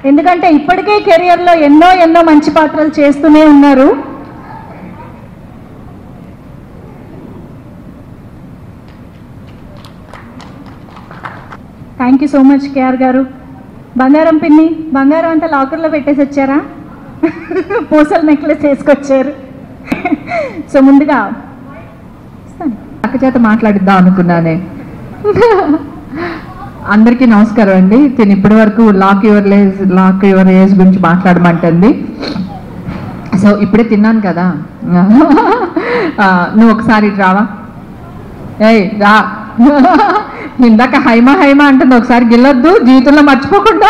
ఎందుకంటే ఇప్పటికే కెరియర్లో ఎన్నో ఎన్నో మంచి పాత్రలు చేస్తూనే ఉన్నారు thank you so much KR గారు బంగారం పిన్ని బంగారం అంతా లాకర్లో పెట్టేసి వచ్చారా పూసల నెక్లెస్ వేసుకొచ్చారు సో ముందుగా ఇస్తాను. అక్క చేత మాట్లాడిద్దాం అనుకున్నానే అందరికీ నమస్కారం అండి నేను ఇప్పటి వరకు lock your age lock your age గురించి మాట్లాడమంటుంది సో ఇప్పుడే తిన్నాను కదా ఆ, నువ్వు ఒకసారి ఇటు రావా ఏయ్ రా ఇందాక హైమా హైమా అంటుంది ఒకసారి గిల్లొద్దు జీవితంలో మర్చిపోకుండా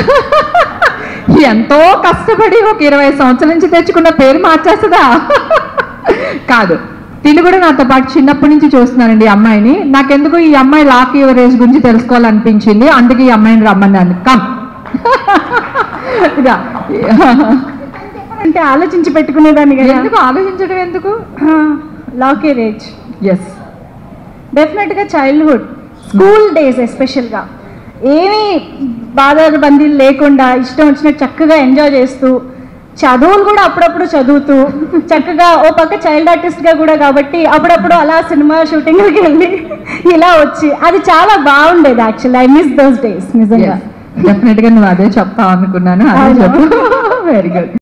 ఎంతో కష్టపడి ఒక ఇరవై సంవత్సరాల నుంచి తెచ్చుకున్న పేరు మార్చేస్తుందా కాదు తిని కూడా నాతో పాటు చిన్నప్పటి నుంచి చూస్తున్నానండి ఈ అమ్మాయిని నాకెందుకు ఈ అమ్మాయి లాక్ యువర్ ఏజ్ గురించి తెలుసుకోవాలనిపించింది అందుకే ఈ అమ్మాయిని రమ్మన్నాను కమ్ ఇదా అంటే ఆలోచించి పెట్టుకునేదాన్ని కదా ఎందుకు ఆలోచించడం ఎందుకు లాకే రేజ్ ఎస్ డెఫినెట్గా చైల్డ్హుడ్ స్కూల్ డేస్ ఎస్పెషల్గా ఏమీ బాధలు బందీలు లేకుండా ఇష్టం వచ్చినట్టు చక్కగా ఎంజాయ్ చేస్తూ చదువులు కూడా అప్పుడప్పుడు చదువుతూ చక్కగా ఓ పక్క చైల్డ్ ఆర్టిస్ట్గా కూడా కాబట్టి అప్పుడప్పుడు అలా సినిమా షూటింగ్కి వెళ్ళి ఇలా వచ్చి అది చాలా బాగుండేది actually I miss those days నిజంగా డెఫినెట్ గా నువ్వు అదే చెప్తావు అనుకున్నాను అదే అవునా? చెప్పు వెరీ గుడ్